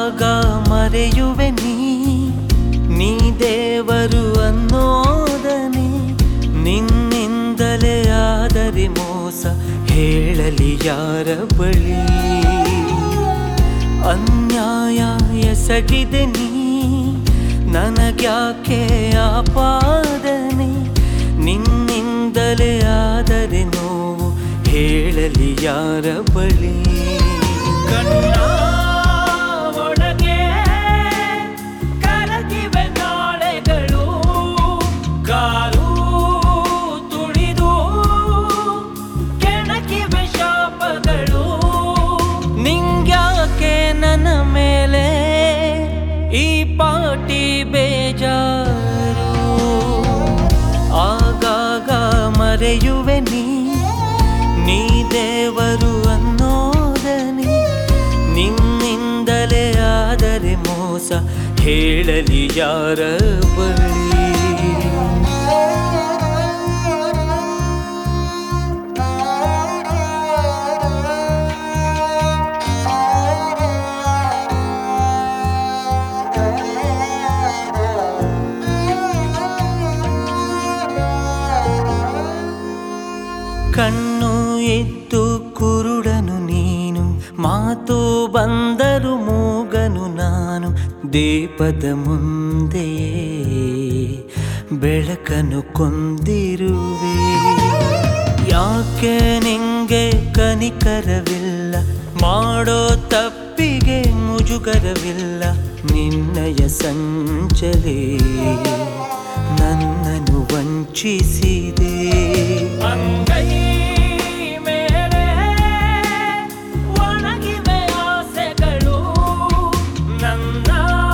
ಆಗಾಗ ಮರೆಯುವೆ ನೀ ನೀ ದೇವರು ಅನ್ನೋದನೆ ನಿನ್ನಿಂದಲೇ ಆದರೆ ಮೋಸ ಹೇಳಲಿ ಯಾರ ಬಳಿ ಅನ್ಯಾಯ ಎಸಗಿದೆ ನೀ ನನಗ್ಯಾಕೆ ಆಪಾದನೆ ನಿನ್ನಿಂದಲೇ ಆದರೆ ನೋವು ಹೇಳಲಿ ಯಾರ ಬಳಿ ಕಣ್ಣ ಒಳಗೆ ಕರಗಿವೆ ನಾಳೆಗಳು ಕಾಲು ತುಳಿದು ಕೆಣಕಿವೆ ಶಾಪಗಳು ನಿಂಗ್ಯಾಕೆ ನನ್ನ ಮೇಲೆ ಈ ಪಾಟಿ ಬೇಜಾರು ಆಗಾಗ ಮರೆಯುವೆ ನೀ ನೀ ದೇವರು ಅನ್ನೋದನೆ ನಿನ್ನಿಂದಲೇ ಆದರೆ ಮೋಸ ಹೇಳಲಿ ಯಾರ ಬಳಿ ಕಣ್ಣು ಎದ್ದು ಕುರುಡನು ನೀನು ಮಾತು ಬಂದರು ಮೂಗನು ನಾನು ದೀಪದ ಮುಂದೆಯೇ ಬೆಳಕನ್ನು ಕೊಂದಿರುವೆ ಯಾಕೆ ನಿಂಗೆ ಕನಿಕರವಿಲ್ಲ ಮಾಡೋ ತಪ್ಪಿಗೆ ಮುಜುಗರವಿಲ್ಲ ನಿನ್ನಯ ಸಂಚಲೇ ನನ್ನನ್ನು ವಂಚಿಸಿದೆ ಅಂಗೈ ಮೇಲೆ ಒಣಗಿವೆ ಆಸೆಗಳು ನನ್ನ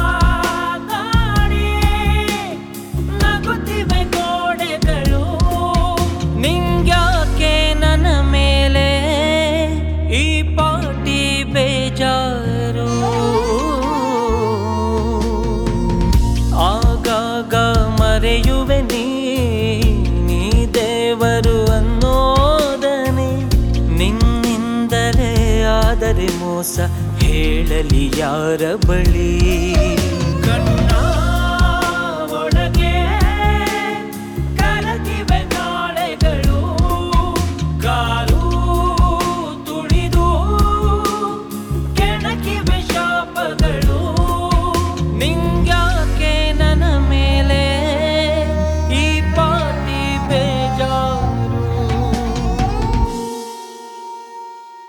ಗಾಡಿ ನಗುತ್ತಿವೆ ಗೋಡೆಗಳು ನಿಂಗ್ಯಾಕೆ ನನ್ನ ಮೇಲೆ ಈ ಪಾಟಿ ಬೇಜಾರು ಆಗಾಗ ಮರೆಯುವೆ ನೀ ನೀ ದೇವರು ಅನ್ನೋದನೆ ನಿನ್ನಿಂದಲೇ ಆದರೆ ಮೋಸ ಹೇಳಲಿ ಯಾರ ಬಳಿ ಕಣ್ಣ